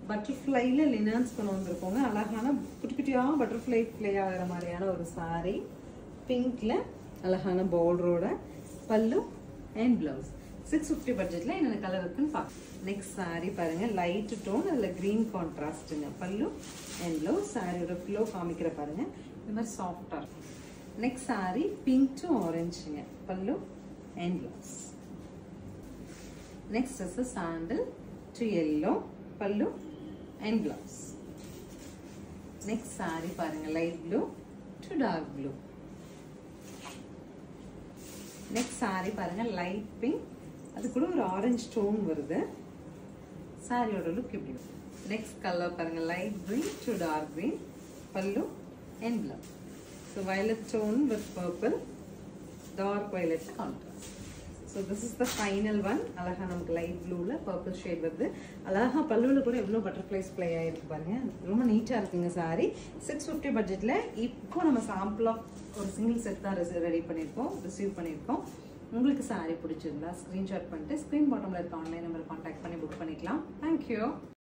பட்டர்ஃப்ளைல லினான்ஸ் கொண்டு வந்திருக்கோங்க அழகான குட்டி குட்டியாக பட்டர்ஃப்ளை ப்ளே ஆகிற மாதிரியான ஒரு saree பிங்க்ல அழகான பார்டரோட பல்லு அண்ட் பிளவுஸ் சிக்ஸ் ஃபிஃப்டி பட்ஜெட்ல என்னென்ன கலர் இருக்குன்னு பார்க்கலாம் நெக்ஸ்ட் saree பாருங்க லைட் டோன் அதில் க்ரீன் கான்ட்ராஸ்ட்டுங்க பல்லு அண்ட் பிளவுஸ் சாரியோட ஃப்ளோ காமிக்கிற பாருங்க இந்த மாதிரி சாஃப்டாக இருக்கும் நெக்ஸ்ட் saree பிங்க் டு ஆரஞ்சுங்க பல்லு and blouse Next is a sandal to yellow pallu and blouse. Next saree பாருங்க light blue to dark blue. Next saree பாருங்க light pink அது கூட ஒரு ஆரஞ்சு டோன் வருது சாரியோட லுக் இப்படி நெக்ஸ்ட் கலர் பாருங்க light green to dark green பல்லு and blouse. So violet tone with purple dark violet contrast. So this is the final one அழகா நமக்கு லைட் ப்ளூவில் பர்பிள் ஷேட் வருது அழகா பல்லுவில் கூட எவ்வளோ பட்டர்ஃப்ளைஸ் ப்ளே ஆகிருக்கு பாருங்க ரொம்ப நீட்டாக இருக்குங்க சாரி சிக்ஸ் ஃபிஃப்டி பட்ஜெட்டில் இப்போ நம்ம சாம்பிள் ஆஃப் ஒரு சிங்கிள் செட் தான் ரெடி பண்ணியிருக்கோம் ரிசீவ் பண்ணியிருக்கோம் உங்களுக்கு சாரி பிடிச்சிருந்தா ஸ்க்ரீன்ஷாட் பண்ணிட்டு ஸ்க்ரீன் பாட்டமில் இருக்க ஆன்லைன் நம்பர் கான்டாக்ட் பண்ணி புக் பண்ணிக்கலாம் தேங்க்யூ